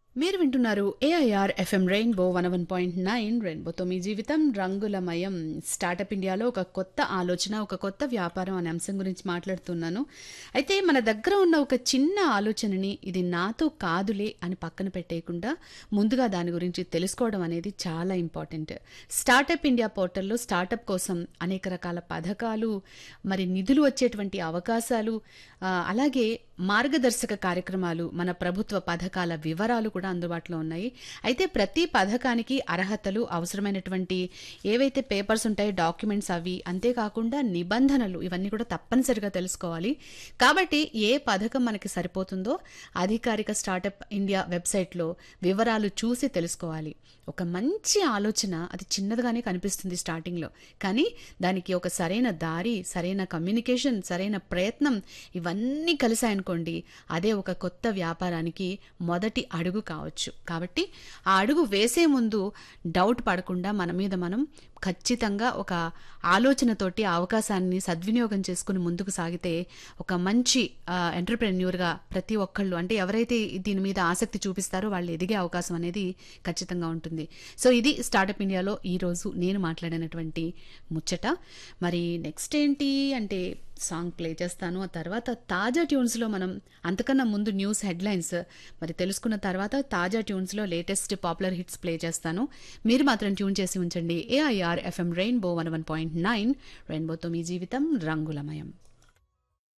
మీరు వింటున్నారు AIR FM rainbow one one point nine రెయిన్బోతో మీ జీవితం రంగులమయం స్టార్టప్ ఇండియాలో ఒక కొత్త ఆలోచన ఒక కొత్త వ్యాపారం అనే అంశం గురించి మాట్లాడుతున్నాను అయితే మన దగ్గర ఉన్న ఒక చిన్న ఆలోచనని ఇది నాతో కాదులే అని పక్కన పెట్టేయకుండా ముందుగా దాని గురించి తెలుసుకోవడం అనేది చాలా ఇంపార్టెంట్ స్టార్టప్ ఇండియా పోర్టల్లో స్టార్టప్ కోసం అనేక రకాల పథకాలు మరి నిధులు వచ్చేటువంటి అవకాశాలు ఆ, అలాగే మార్గదర్శక కార్యక్రమాలు మన ప్రభుత్వ పథకాల వివరాలు కూడా అందుబాటులో ఉన్నాయి అయితే ప్రతి పథకానికి అర్హతలు అవసరమైనటువంటి ఏవైతే పేపర్స్ ఉంటాయో డాక్యుమెంట్స్ అవి అంతేకాకుండా నిబంధనలు ఇవన్నీ కూడా తప్పనిసరిగా తెలుసుకోవాలి కాబట్టి ఏ పథకం మనకి సరిపోతుందో అధికారిక స్టార్టప్ ఇండియా వెబ్సైట్లో వివరాలు చూసి తెలుసుకోవాలి ఒక మంచి ఆలోచన అది చిన్నదిగానే కనిపిస్తుంది స్టార్టింగ్లో కానీ దానికి ఒక సరైన దారి సరైన కమ్యూనికేషన్ సరైన ప్రయత్నం ఇవన్నీ కలిసాయనుకోండి అదే ఒక కొత్త వ్యాపారానికి మొదటి అడుగు కావచ్చు కాబట్టి ఆ అడుగు వేసే ముందు డౌట్ పడకుండా మన మీద మనం ఖచ్చితంగా ఒక ఆలోచనతోటి ఆ అవకాశాన్ని సద్వినియోగం చేసుకుని ముందుకు సాగితే ఒక మంచి ఎంటర్ప్రెన్యూర్గా ప్రతి ఒక్కళ్ళు అంటే ఎవరైతే దీని మీద ఆసక్తి చూపిస్తారో వాళ్ళు ఎదిగే అవకాశం అనేది ఖచ్చితంగా ఉంటుంది సో ఇది స్టార్టప్ ఇండియాలో ఈరోజు నేను మాట్లాడినటువంటి ముచ్చట మరి నెక్స్ట్ ఏంటి అంటే సాంగ్ ప్లే చేస్తాను ఆ తర్వాత తాజా ట్యూన్స్లో మనం అంతకన్నా ముందు న్యూస్ హెడ్లైన్స్ మరి తెలుసుకున్న తర్వాత తాజా ట్యూన్స్లో లేటెస్ట్ పాపులర్ హిట్స్ ప్లే చేస్తాను మీరు మాత్రం ట్యూన్ చేసి ఉంచండి AIR FM rainbow one one point nine రెయిన్బోతో మీ జీవితం రంగులమయం